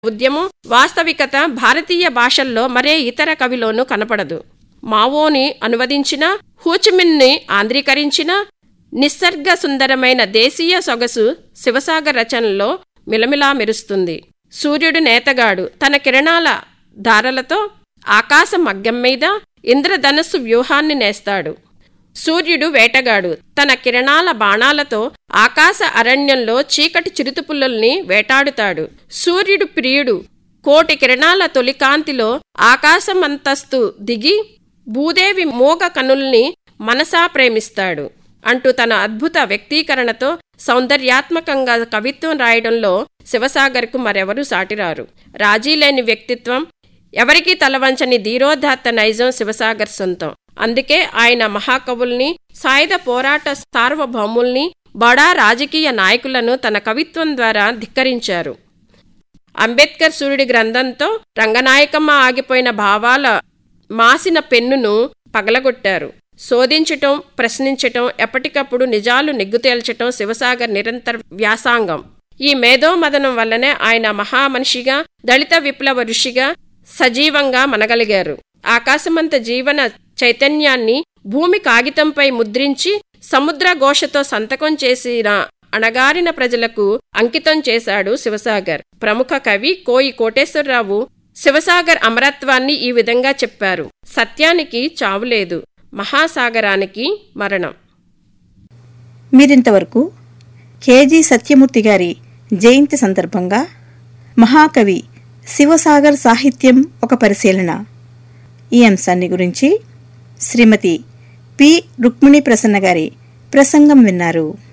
ఉద్యమం వాస్తవికత భారతీయ భాషల్లో మరే ఇతర కవిలోనూ కనపడదు మావోని అనువదించిన హూచిమిన్ని ఆంధ్రీకరించిన నిస్సర్గ సుందరమైన దేశీయ సొగసు శివసాగర్ రచనలో మిలమిలా మెరుస్తుంది సూర్యుడు నేతగాడు తన కిరణాల ధారలతో ఆకాశ మగ్గం మీద ఇంద్రధనస్సు వ్యూహాన్ని నేస్తాడు సూర్యుడు వేటగాడు తన కిరణాల బాణాలతో ఆకాశ అరణ్యంలో చీకటి చిరుతుపుల్లల్ని వేటాడుతాడు సూర్యుడు ప్రియుడు కోటి కిరణాల తొలికాంతిలో ఆకాశమంతస్తు దిగి భూదేవి మోగ కనుల్ని మనసా ప్రేమిస్తాడు అంటూ తన అద్భుత వ్యక్తీకరణతో సౌందర్యాత్మకంగా కవిత్వం రాయడంలో శివసాగర్కు మరెవరూ సాటిరారు రాజీలేని వ్యక్తిత్వం ఎవరికీ తలవంచని ధీరోదాత్త నైజం శివసాగర్ సొంతం అందుకే ఆయన మహాకవుల్ని సాయుధ పోరాట సార్వభౌముల్ని బడా రాజకీయ నాయకులను తన కవిత్వం ద్వారా ధిక్కరించారు అంబేద్కర్ సూర్యుడి గ్రంథంతో రంగనాయకమ్మ ఆగిపోయిన భావాల మాసిన పెన్నును పగలగొట్టారు శోధించటం ప్రశ్నించటం ఎప్పటికప్పుడు నిజాలు నిగ్గుతేల్చటం శివసాగర్ నిరంతర వ్యాసాంగం ఈ మేధోమదనం వల్లనే ఆయన మహామనిషిగా దళిత విప్లవ ఋషిగా సజీవంగా మనగలిగారు ఆకాశమంత జీవన చైతన్యాన్ని భూమి కాగితంపై ముద్రించి సముద్ర ఘోషతో సంతకం చేసిన అణగారిన ప్రజలకు అంకితం చేశాడు శివసాగర్ ప్రముఖ కవి కోయి కోటేశ్వరరావు శివసాగర్ అమరత్వాన్ని ఈ విధంగా చెప్పారు సత్యానికి చావులేదు మహాసాగరానికి మరణం మీరింతవరకు కేజీ సత్యమూర్తి గారి జయంతి సందర్భంగా మహాకవి శివసాగర్ సాహిత్యం ఒక పరిశీలన ఈ అంశాన్ని గురించి శ్రీమతి పి రుక్మిణి ప్రసన్న గారి ప్రసంగం విన్నారు